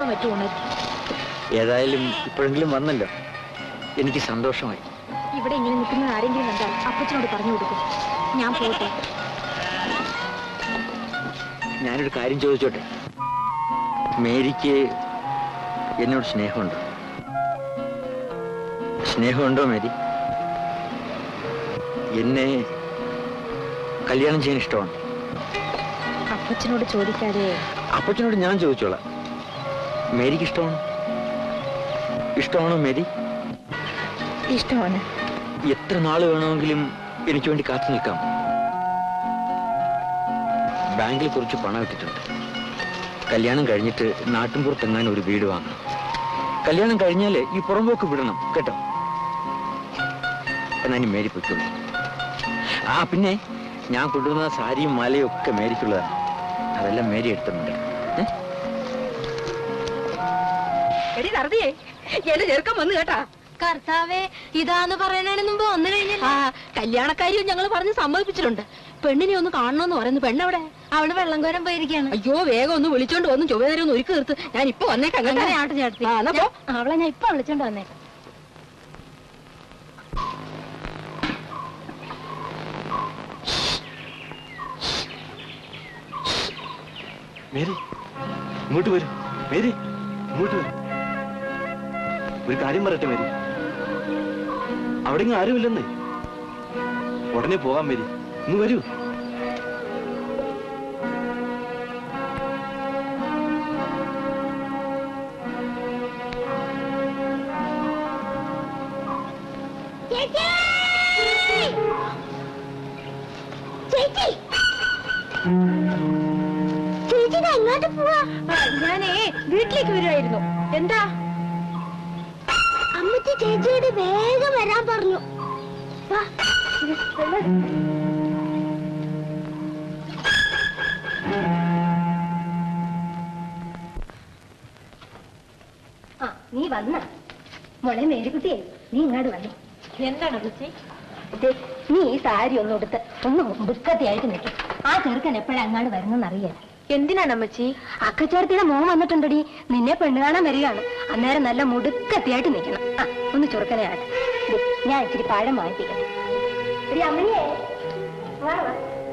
ഉറക്കം പറ്റും ഉണരും ഏതായാലും ഇപ്പോഴെങ്കിലും വന്നല്ലോ എനിക്ക് സന്തോഷമായി ഇവിടെ ഇങ്ങനെ നിൽക്കുന്ന ആരെങ്കിലും കണ്ടാൽ അപ്പച്ചനോട് പറഞ്ഞു കൊടുക്കും ഞാൻ പോട്ടെ ഞാനൊരു കാര്യം ചോദിച്ചോട്ടെ മേരിക്ക് എന്നോട് സ്നേഹമുണ്ടോ സ്നേഹമുണ്ടോ മേരി എന്നെ കല്യാണം ചെയ്യാൻ ഇഷ്ടമാണ് അപ്പച്ചനോട് ചോദിക്കാതെ അപ്പച്ചനോട് ഞാൻ ചോദിച്ചോളാം മേരിക്ക് ഇഷ്ടമാണോ ഇഷ്ടമാണോ മേരി ഇഷ്ടമാണ് എത്ര നാൾ വേണമെങ്കിലും എനിക്ക് വേണ്ടി കാത്തു നിൽക്കാം ബാങ്കിൽ കുറച്ച് പണം ഇട്ടിട്ടുണ്ട് കല്യാണം കഴിഞ്ഞിട്ട് നാട്ടിൻപുറത്തെങ്ങാനും ഒരു വീട് വാങ്ങണം കല്യാണം കഴിഞ്ഞാല് ഈ പുറമ്പോക്ക് വിടണം കേട്ടോ എന്നാ ഇനി മേരി പൊയ്ക്കുള്ളൂ ആ പിന്നെ ഞാൻ കൊണ്ടുവന്ന സാരിയും മാലയും ഒക്കെ മേരിക്കുള്ളതാണ് അതെല്ലാം മേരി എടുത്തിട്ടുണ്ട് ഏ? എടി നടത്തിയേ എന്റെ ചെറുക്കം വന്നു കേട്ടാ കർത്താവേ ഇതാന്ന് പറയുന്നതിന് മുമ്പ് വന്നു കഴിഞ്ഞാൽ ആ കല്യാണക്കാരിയും ഞങ്ങൾ പറഞ്ഞ് സമ്മതിപ്പിച്ചിട്ടുണ്ട് പെണ്ണിനെ ഒന്ന് കാണണമെന്ന് പറയുന്നു പെണ്ണെവിടെ അവള് വെള്ളം കോരം പോയിരിക്കാണ് അയ്യോ വേഗം ഒന്ന് വിളിച്ചോണ്ട് വന്ന് ചൊവ്വേരം ഒന്ന് ഒരുക്കി തീർത്ത് ഞാൻ ഇപ്പൊ വന്നേക്കാം കേട്ടോ. അങ്ങനെ ആട്ടെ ചേട്ടത്തി ആ, എന്നാ പോ. ഞാൻ- അവളെ ഞാൻ ഇപ്പൊ വിളിച്ചോണ്ട് വന്നേക്കാം മേരി ഇങ്ങോട്ട് വരൂ മേരി ഇങ്ങോട്ട് വരൂ ഒരു കാര്യം പറയട്ടെ മേരി അവിടെ ഇങ്ങ് ആരുമില്ലെന്നേ ഉടനെ പോവാം മേരി ഇങ്ങ് വരൂ ഞാനേ വീട്ടിലേക്ക് വരുമായിരുന്നു എന്താ അമ്മച്ചി ചേച്ചിയോട് വേഗം വരാൻ പറഞ്ഞു വാ. ആ നീ വന്ന മോളെ മേരിക്കുട്ടിയെ നീ ഇങ്ങോട്ട് വന്നു എന്താണ് അപ്പച്ചി നീ ഈ സാരി ഒന്ന് ഉടുത്ത് ഒന്ന് മുടുക്കത്തിയായിട്ട് നിൽക്കും ആ ചെറുക്കൻ എപ്പോഴാ അങ്ങാട് വരുന്നെന്ന് അറിയാൻ എന്തിനാണ് അമ്മച്ചി അക്കച്ചേർത്തിയുടെ മോൻ വന്നിട്ടുണ്ടടി നിന്നെ പെണ്ണ് കാണാൻ വരികയാണ് അന്നേരം നല്ല മുടുക്കത്തിയായിട്ട് നിൽക്കണം ആ ഒന്ന് ചുറുക്കനെ ആട്ടെ ദേ, ഞാൻ ഇച്ചിരി പഴം മാറ്റിക്കട്ടെ എടി അമ്മയെ വാ വാ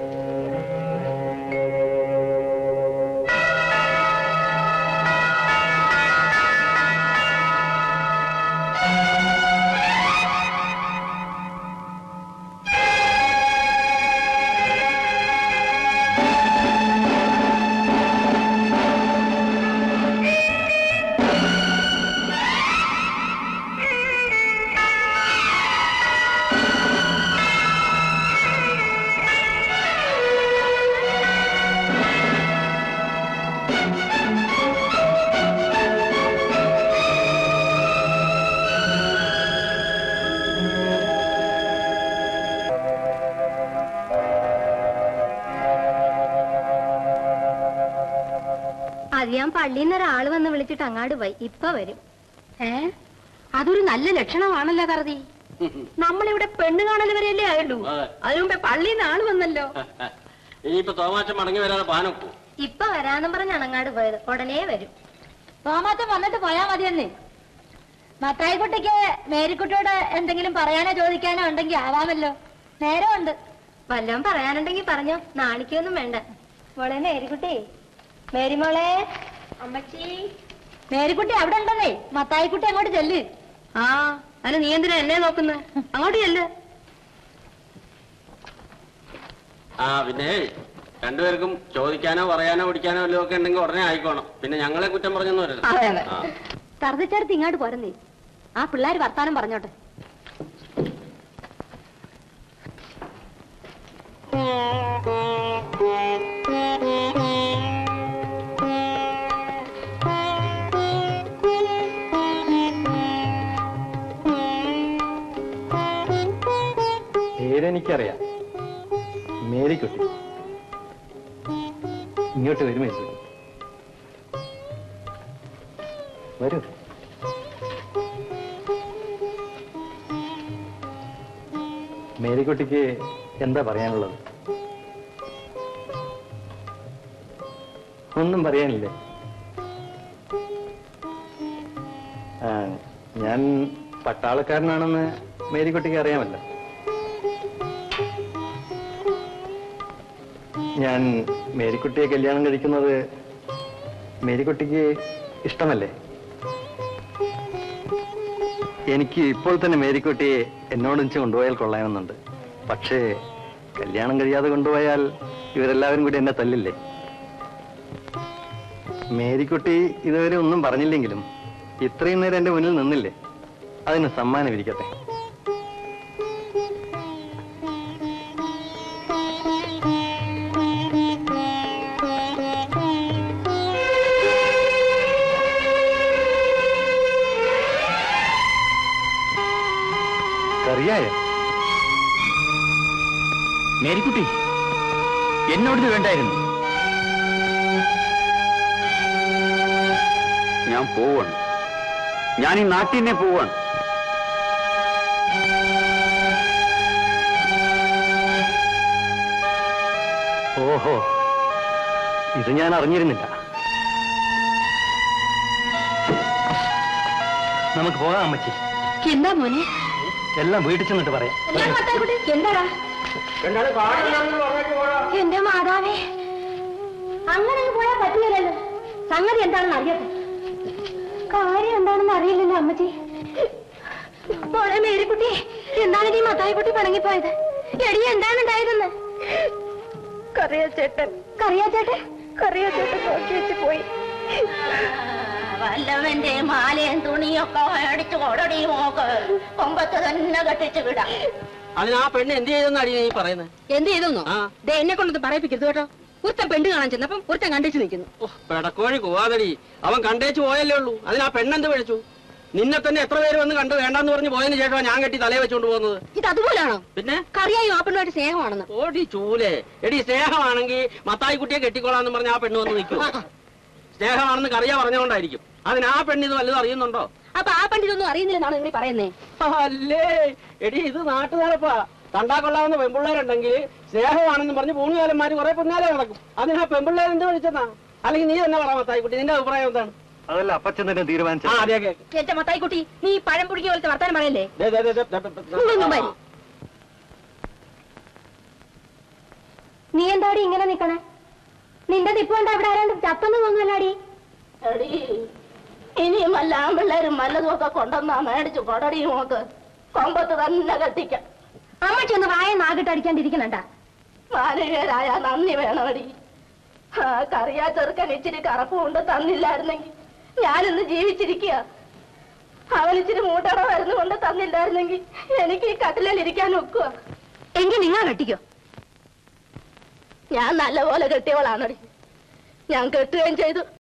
അത് ഞാൻ പള്ളിയിൽ നിന്ന് ഒരാൾ വന്ന് വിളിച്ചിട്ട് അങ്ങാട് പോയി ഇപ്പൊ വരും ഏ അതൊരു നല്ല ലക്ഷണമാണല്ലോ കറുതി നമ്മളിവിടെ പെണ്ണ് കാണൽ വരെയല്ലേ ആയുള്ളൂ അതിനു മുമ്പേ പള്ളിയിൽ നിന്ന് ആള് വന്നല്ലോ ഇനിയിപ്പോ തോമാച്ചൻ മടങ്ങി വരാതെ പാനൊക്കൂ ഇപ്പൊ വരാന്നും പറഞ്ഞാണ് അങ്ങാട് പോയത് ഉടനെ വരും തോമാറ്റം വന്നിട്ട് പോയാ മതിയെന്നേ മത്തായിക്കുട്ടിക്ക് മേരിക്കുട്ടിയോട് എന്തെങ്കിലും പറയാനോ ചോദിക്കാനോ ഉണ്ടെങ്കിൽ ആവാമല്ലോ നേരമുണ്ട് വല്ലതും പറയാനുണ്ടെങ്കിൽ പറഞ്ഞോ നാണിക്കൊന്നും വേണ്ട മോളെ മേരിക്കുട്ടി മേരിമോളെ അമ്മച്ചി മേരിക്കുട്ടി അവിടെ ഉണ്ടെന്നേ മത്തായിക്കുട്ടി അങ്ങോട്ട് ചെല്ല് ആ അല്ല നീ എന്തിനാ എന്നെ നോക്കുന്നത് അങ്ങോട്ട് ചെല്ല് ആ പിന്നെ രണ്ടുപേർക്കും ചോദിക്കാനോ പറയാനോ പിടിക്കാനോ വല്ലതും ഒക്കെ ഉണ്ടെങ്കിൽ ഉടനെ ആയിക്കോണം പിന്നെ ഞങ്ങളെ കുറ്റം പറഞ്ഞെന്ന് വരരുത് അതെ അതെ ആ. തറുതിച്ചേർത്ത് ഇങ്ങോട്ട് പോരുന്നേ ആ പിള്ളേർ വർത്താനം പറഞ്ഞോട്ടെ പേരെനിക്കറിയാം മേരിക്കുട്ടി ഇങ്ങോട്ട് വരും മേരി വരൂ മേരിക്കുട്ടിക്ക് എന്താ പറയാനുള്ളത് ഒന്നും പറയാനില്ലേ ആ, ഞാൻ പട്ടാളക്കാരനാണെന്ന് മേരിക്കുട്ടിക്ക് അറിയാമല്ലോ ഞാൻ മേരിക്കുട്ടിയെ കല്യാണം കഴിക്കുന്നത് മേരിക്കുട്ടിക്ക് ഇഷ്ടമല്ലേ എനിക്ക് ഇപ്പോൾ തന്നെ മേരിക്കുട്ടിയെ എന്നോടൊന്നിച്ച് കൊണ്ടുപോയാൽ കൊള്ളാമെന്നുണ്ട് പക്ഷേ കല്യാണം കഴിയാതെ കൊണ്ടുപോയാൽ ഇവരെല്ലാവരും കൂടി എന്നെ തല്ലില്ലേ മേരിക്കുട്ടി ഇതുവരെ ഒന്നും പറഞ്ഞില്ലെങ്കിലും ഇത്രയും നേരം എന്റെ മുന്നിൽ നിന്നില്ലേ അതിന് സമ്മാനം ഇരിക്കട്ടെ കറിയായ മേരിക്കുട്ടി എന്നോടിത് വേണ്ടായിരുന്നു ഞാൻ പോവാണ് ഞാൻ ഈ നാട്ടിൽ തന്നെ പോവാണ് ഓഹോ ഇത് ഞാൻ അറിഞ്ഞിരുന്നില്ല നമുക്ക് പോകാം അമ്മച്ചി എന്താ മോനെ എല്ലാം വീട്ടിൽ ചെന്നിട്ട് പറയാം എന്താടാ എന്റെ മാതാവേ അങ്ങനെ അങ്ങ് പോയാൽ പറ്റില്ലല്ലോ സംഗതി എന്താണെന്ന് അറിയട്ടെ കാര്യം എന്താണെന്ന് അറിയില്ലല്ലോ അമ്മച്ചി മോളെ മേരിക്കുട്ടി എന്താണ് ഈ മത്തായിക്കുട്ടി പിണങ്ങിപ്പോയത് എടി എന്താണ് ഉണ്ടായതെന്ന് കറിയാച്ചേട്ടൻ കറിയാച്ചേട്ടൻ കറിയാച്ചേട്ടൻ നോക്കി വെച്ച് പോയി വല്ലവന്റെ മാലയും തുണിയൊക്കെ അടിച്ചു കൊടടി മോക്ക് കൊമ്പത്ത് തന്നെ കെട്ടിച്ചു വിടാം അതിന് ആ പെണ്ണ് എന്ത് ചെയ്തെന്നാടി നീ പറയുന്നത് എന്ത് ചെയ്തെന്നോ ആ. ദേ എന്നെ കൊണ്ടത് പറയിപ്പിക്കരുത് കേട്ടോ ഒരുത്തൻ പെണ്ണ് കാണാൻ ചെന്നപ്പം ഒരുത്തൻ കണ്ടിച്ചു നിൽക്കുന്നു ഓ, പെടക്കോഴി കൂവാതടി അവൻ കണ്ടേച്ച് പോയല്ലേ ഉള്ളൂ അതിന് ആ പെണ്ണെന്ത് വിളിച്ചു നിന്നെ തന്നെ എത്ര പേര് വന്ന് കണ്ടു വേണ്ടാന്ന് പറഞ്ഞ് പോയതിന് ശേഷമാണ് ഞാൻ കെട്ടി തലയെ വെച്ചുകൊണ്ട് പോകുന്നത് ഇത് അതുപോലാണോ പിന്നെ കറിയായും ആ പെണ്ണുമായിട്ട് സ്നേഹമാണെന്ന് ഓടി ചൂലേ എടി സ്നേഹമാണെങ്കിൽ മത്തായി കുട്ടിയെ കെട്ടിക്കോളാന്ന് പറഞ്ഞ ആ പെണ്ണ് വന്ന് നിൽക്കും സ്നേഹമാണെന്ന് കറിയ പറഞ്ഞുകൊണ്ടായിരിക്കും അതിന് ആ പെണ്ണ് ഇത് വല്ലതും അറിയുന്നുണ്ടോ അപ്പൊ ആ പെണ്ണ് ഇതൊന്നും അറിയുന്നില്ലെന്നാണ് നിങ്ങൾ പറയുന്നേ അല്ലേ എടി ഇത് നാട്ടുകാരപ്പാ കണ്ടാ കൊള്ളാവുന്ന പെൺപിള്ളേരുണ്ടെങ്കിൽ സ്നേഹമാണെന്ന് പറഞ്ഞ് മൂന്നുകാലന്മാര് കുറെ പിന്നാലെ നടക്കും അതിന് ആ പെൺപിള്ളേർ എന്ത് വിളിച്ചെന്നാ അല്ലെങ്കിൽ നീ തന്നെ പറ മത്തായി കുട്ടി നിന്റെ അഭിപ്രായം എന്താണ് അതല്ല അപ്പച്ചൻ തന്നെ തീരുമാനിച്ചു ആ അതെ കേക്ക് എന്റെ മത്തായിക്കുട്ടി നീ ഈ പഴം പുടിക്കുക പോലത്തെ വർത്താനം പറയല്ലേ ദേ, ദേ, ദേ, ദേ, ദേ, ദേ, ദേ. ഉള്ളൊന്നും വരി. നീ എന്താടി ഇങ്ങനെ നിക്കണേ നിന്റെ നിപ്പ് കൊണ്ട് അവിടെ ആരാണ്ട് ചത്തൊന്നും തോന്നുന്നല്ലാടി എടീ, ഇനിയും വല്ല ആമ്പിള്ളേരും വല്ലതും ഒക്കെ കൊണ്ടുവന്നാ മേടിച്ചു കൊടടി നോക്ക് കൊമ്പത്ത് തന്നെ കെട്ടിക്കാം അമ്മച്ചി ഒന്ന് വായ നാകിട്ട് അടിക്കാണ്ടിരിക്കണണ്ട മാനവീയരായ നന്ദി വേണമടി ആ കറിയാ ചെറുക്കൻ ഇച്ചിരി കറപ്പ് കൊണ്ട് തന്നില്ലായിരുന്നെങ്കിൽ ഞാനിന്ന് ജീവിച്ചിരിക്കുക അവൻ ഇച്ചിരി മൂട്ടട മരുന്ന് കൊണ്ട് തന്നില്ലായിരുന്നെങ്കിൽ എനിക്ക് ഈ കട്ടിലിൽ ഇരിക്കാൻ ഒക്കുക എങ്കിൽ നിങ്ങൾ കെട്ടിക്കോ ഞാൻ നല്ലപോലെ കെട്ടിയവളാണടി ഞാൻ കെട്ടുകയും ചെയ്തു